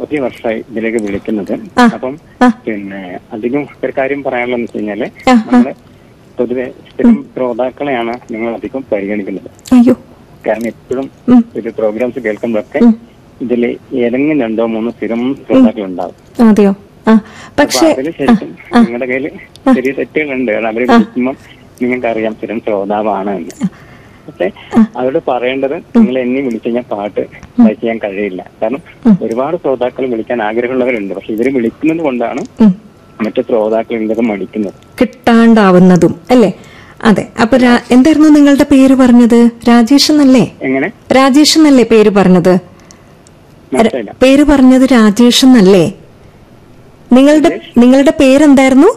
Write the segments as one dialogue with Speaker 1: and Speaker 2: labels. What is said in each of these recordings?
Speaker 1: നാൽപ്പത്തി വർഷമായി ഇതിലേക്ക് വിളിക്കുന്നത്
Speaker 2: ആ.
Speaker 1: അപ്പം
Speaker 2: ആ.
Speaker 1: പിന്നെ അധികം ഒരു കാര്യം പറയാനുള്ളതെന്ന് വെച്ച് കഴിഞ്ഞാല്
Speaker 2: ആ, ആ.
Speaker 1: നമ്മള് പൊതുവെ സ്ഥിരം ശ്രോതാക്കളെയാണ് നിങ്ങൾ അധികം പരിഗണിക്കുന്നത്
Speaker 2: അയ്യോ
Speaker 1: കാരണം എപ്പോഴും
Speaker 2: ഉം.
Speaker 1: ഒരു പ്രോഗ്രാംസ് കേൾക്കുമ്പോഴൊക്കെ
Speaker 2: ഉം.
Speaker 1: ഇതിൽ ഏതെങ്കിലും രണ്ടോ മൂന്നോ സ്ഥിരം ശ്രോതാക്കൾ ഉണ്ടാവും
Speaker 2: അതെയോ ആ
Speaker 1: അപ്പൊ
Speaker 2: പക്ഷേ
Speaker 1: അതില് ശരിക്കും നിങ്ങളുടെ കയ്യിൽ ചെറിയ തെറ്റുകളുണ്ട് കാരണം അവര് വിളിക്കുമ്പോൾ നിങ്ങൾക്ക് അറിയാം സ്ഥിരം ശ്രോതാവാണ് എന്ന് പക്ഷെ അവരോട് പറയേണ്ടത് നിങ്ങൾ എന്നെ വിളിച്ചു കഴിഞ്ഞാൽ പാട്ട് play ചെയ്യാൻ കഴിയില്ല കാരണം ഒരുപാട് ശ്രോതാക്കൾ വിളിക്കാൻ ആഗ്രഹമുള്ളവരുണ്ട് പക്ഷെ ഇവര് വിളിക്കുന്നത് കൊണ്ടാണ്
Speaker 2: ഉം.
Speaker 1: മറ്റു ശ്രോതാക്കൾ ഇതൊക്കെ മടിക്കുന്നത്
Speaker 2: കിട്ടാണ്ടാവുന്നതും അല്ലേ അതെ അപ്പൊ രാ- എന്തായിരുന്നു നിങ്ങളുടെ പേര് പറഞ്ഞത് രാജേഷ് എന്നല്ലേ
Speaker 1: എങ്ങനെ
Speaker 2: രാജേഷ് എന്നല്ലേ പേര് പറഞ്ഞത്
Speaker 1: മനസ്സിലായില്ല
Speaker 2: പേര് പറഞ്ഞത് രാജേഷ് എന്നല്ലേ നിങ്ങളുടെ നിങ്ങളുടെ പേരെന്തായിരുന്നു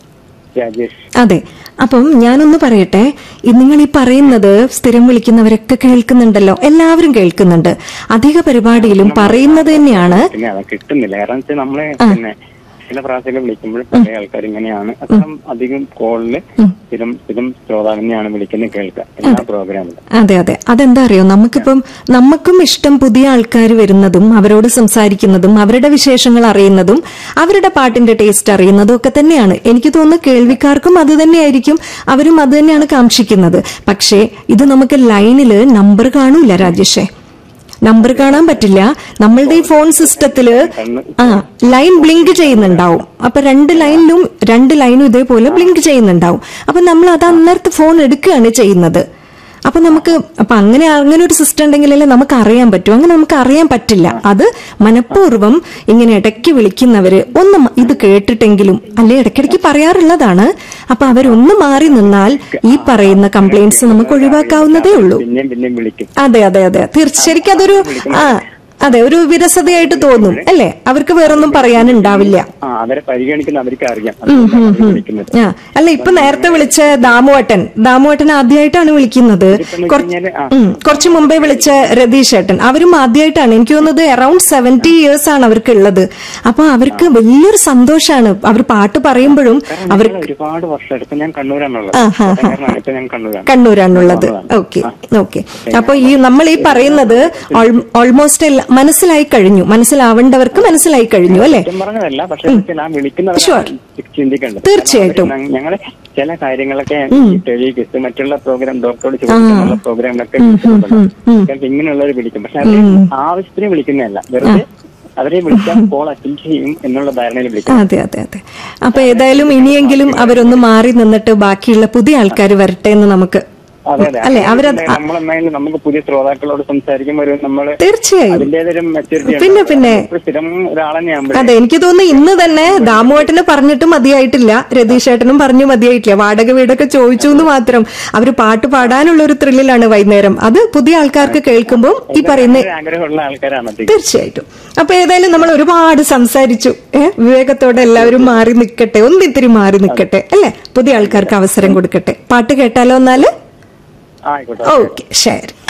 Speaker 1: രാജേഷ്
Speaker 2: അതെ അപ്പം ഞാനൊന്ന് പറയട്ടെ ഈ നിങ്ങൾ ഈ പറയുന്നത് സ്ഥിരം വിളിക്കുന്നവരൊക്കെ കേൾക്കുന്നുണ്ടല്ലോ എല്ലാവരും കേൾക്കുന്നുണ്ട് അധിക പരിപാടിയിലും പറയുന്നത് തന്നെയാണ്
Speaker 1: പിന്നെ അത് കിട്ടുന്നില്ല കാരണം വെച്ചാൽ നമ്മളെ പിന്നെ ചില പ്രാവശ്യമൊക്കെ വിളിക്കുമ്പോൾ പല ആൾക്കാർ ഇങ്ങനെയാണ് അത്തരം അധികം കോളില് സ്ഥിരം സ്ഥിരം ശ്രോതാവിനെയാണ് വിളിക്കുന്നത് കേൾക്കുക എല്ലാ പ്രോഗ്രാമിലും
Speaker 2: അതെ അതെ അതെന്താ അറിയോ നമുക്കിപ്പം നമുക്കും ഇഷ്ടം പുതിയ ആൾക്കാർ വരുന്നതും അവരോട് സംസാരിക്കുന്നതും അവരുടെ വിശേഷങ്ങൾ അറിയുന്നതും അവരുടെ പാട്ടിന്റെ ടേസ്റ്റ് അറിയുന്നതും ഒക്കെ തന്നെയാണ് എനിക്ക് തോന്നുന്നു കേൾവിക്കാർക്കും അത് തന്നെയായിരിക്കും അവരും അത് തന്നെയാണ് കാക്ഷിക്കുന്നത് പക്ഷേ ഇത് നമുക്ക് ലൈനില് നമ്പർ കാണൂല രാജേഷേ നമ്പർ കാണാൻ പറ്റില്ല നമ്മളുടെ ഈ ഫോൺ സിസ്റ്റത്തില് ആ ലൈൻ ബ്ലിങ്ക് ചെയ്യുന്നുണ്ടാവും അപ്പൊ രണ്ട് ലൈനിലും രണ്ട് ലൈനും ഇതേപോലെ ബ്ലിങ്ക് ചെയ്യുന്നുണ്ടാവും അപ്പൊ നമ്മൾ അത് അന്നേരത്ത് ഫോൺ എടുക്കുകയാണ് ചെയ്യുന്നത് അപ്പൊ നമുക്ക് അപ്പൊ അങ്ങനെ അങ്ങനെ ഒരു സിസ്റ്റം ഉണ്ടെങ്കിലല്ലേ നമുക്ക് അറിയാൻ പറ്റൂ അങ്ങനെ നമുക്ക് അറിയാൻ പറ്റില്ല അത് മനഃപൂർവ്വം ഇങ്ങനെ ഇടയ്ക്ക് വിളിക്കുന്നവര് ഒന്ന് മ- ഇത് കേട്ടിട്ടെങ്കിലും അല്ലെ ഇടയ്ക്കിടയ്ക്ക് പറയാറുള്ളതാണ് അപ്പൊ അവരൊന്ന് മാറി നിന്നാൽ ഈ പറയുന്ന കംപ്ലൈന്റ്സ് നമുക്ക് ഒഴിവാക്കാവുന്നതേ ഉള്ളൂ
Speaker 1: പിന്നെയും പിന്നെയും വിളിക്കും
Speaker 2: അതെ അതെ അതെ തീർച്ചയായും ശരിക്കും അതൊരു ആ അതെ ഒരു വിരസതയായിട്ട് തോന്നും അല്ലേ അവർക്ക് വേറൊന്നും പറയാനുണ്ടാവില്ല
Speaker 1: ആ അവരെ പരിഗണിക്കുന്ന അവർക്ക് അറിയാം അതുകൊണ്ടാണ് അവര് വിളിക്കുന്നത്
Speaker 2: ആ അല്ല ഇപ്പൊ നേരത്തെ വിളിച്ച ദാമുവേട്ടൻ ദാമുവേട്ടൻ ആദ്യമായിട്ടാണ് വിളിക്കുന്നത്
Speaker 1: ഇതെന്ന്
Speaker 2: കുറ-
Speaker 1: വെച്ച് കഴിഞ്ഞാല് ആ
Speaker 2: ഉം, കുറച്ച് മുമ്പേ വിളിച്ച രതീഷ് ഏട്ടൻ അവരും ആദ്യമായിട്ടാണ് എനിക്ക് തോന്നുന്നത് അറൌണ്ട് സെവന്റി ഇയേഴ്സ് ആണ് അവർക്ക് ഉള്ളത് അപ്പൊ അവർക്ക് വലിയൊരു സന്തോഷാണ് അവർ പാട്ട് പറയുമ്പോഴും
Speaker 1: കാരണം
Speaker 2: അവർ
Speaker 1: ഞങ്ങൾ ഒരുപാട് വർഷം ഇപ്പൊ ഞാൻ കണ്ണൂരാണുള്ളത്
Speaker 2: ആ, ആ,
Speaker 1: കാരണം ഇപ്പൊ ഞാൻ കണ്ണൂരാണ്
Speaker 2: കണ്ണൂരാണുള്ളത് ഓക്കെ ഓക്കെ അപ്പൊ ഈ നമ്മൾ ഈ പറയുന്നത് ഓൾമോസ്റ്റ് മനസ്സിലായി കഴിഞ്ഞു മനസ്സിലാവേണ്ടവർക്ക് മനസ്സിലായി കഴിഞ്ഞു അല്ലെ
Speaker 1: സത്യം പറഞ്ഞതല്ല പക്ഷെ ആ വിളിക്കുന്നവർ
Speaker 2: Sure.
Speaker 1: ചിന്തിക്കേണ്ടത്
Speaker 2: തീർച്ചയായിട്ടും.
Speaker 1: കാരണം അവര് ഞങ്ങള് ചില കാര്യങ്ങളൊക്കെ ടെലിവിസ് മറ്റുള്ള പ്രോഗ്രാം ഡോക്ടറോട് ചോദിക്കാനുള്ള പ്രോഗ്രാമിലൊക്കെ ചിലപ്പോൾ ഇങ്ങനെയുള്ളവർ വിളിക്കും പക്ഷെ അവര് ആവശ്യത്തിന് വിളിക്കുന്നതല്ല വെറുതെ അവരെ വിളിക്കാൻ കോൾ അറ്റൻഡ് ചെയ്യും എന്നുള്ള ധാരണയിൽ വിളിക്കും
Speaker 2: അതെ അതെ അതെ അപ്പൊ ഏതായാലും ഇനിയെങ്കിലും അവരൊന്ന് മാറി നിന്നിട്ട് ബാക്കിയുള്ള പുതിയ ആൾക്കാർ വരട്ടെ എന്ന് നമുക്ക്
Speaker 1: അതെ അതെ
Speaker 2: അല്ലെ അവരത്
Speaker 1: നമ്മളെന്നായാലും നമുക്ക് പുതിയ ശ്രോതാക്കളോട് സംസാരിക്കുമ്പോൾ ഒരു നമ്മള്
Speaker 2: തീർച്ചയായും
Speaker 1: അതിന്റേതൊരു മെച്ചൂരിറ്റി
Speaker 2: പിന്നെ, പിന്നെ.
Speaker 1: സ്ഥിരം ഒരാളെന്നെയാകുമ്പോൾ
Speaker 2: അതെ എനിക്ക് തോന്നുന്നു ഇന്ന് തന്നെ ദാമുവേട്ടന് പറഞ്ഞിട്ട് മതിയായിട്ടില്ല രതീഷ് ഏട്ടനും പറഞ്ഞു മതിയായിട്ടില്ല വാടക വീടൊക്കെ ചോദിച്ചു എന്ന് മാത്രം അവര് പാട്ട് പാടാനുള്ള ഒരു ത്രില്ലിലാണ് വൈകുന്നേരം അത് പുതിയ ആൾക്കാർക്ക് കേൾക്കുമ്പോൾ ഈ പറയുന്ന
Speaker 1: ആഗ്രഹമുള്ള ആൾക്കാരാണ് അധികം
Speaker 2: തീർച്ചയായിട്ടും അപ്പൊ ഏതായാലും നമ്മൾ ഒരുപാട് സംസാരിച്ചു ഏഹ് വിവേകത്തോടെ എല്ലാവരും മാറി നിൽക്കട്ടെ ഒന്നിത്തിരി മാറി നിൽക്കട്ടെ അല്ലെ പുതിയ ആൾക്കാർക്ക് അവസരം കൊടുക്കട്ടെ പാട്ട് കേട്ടാലോ എന്നാല്
Speaker 1: ആയിക്കോട്ടെ
Speaker 2: ഓക്കെ ശരി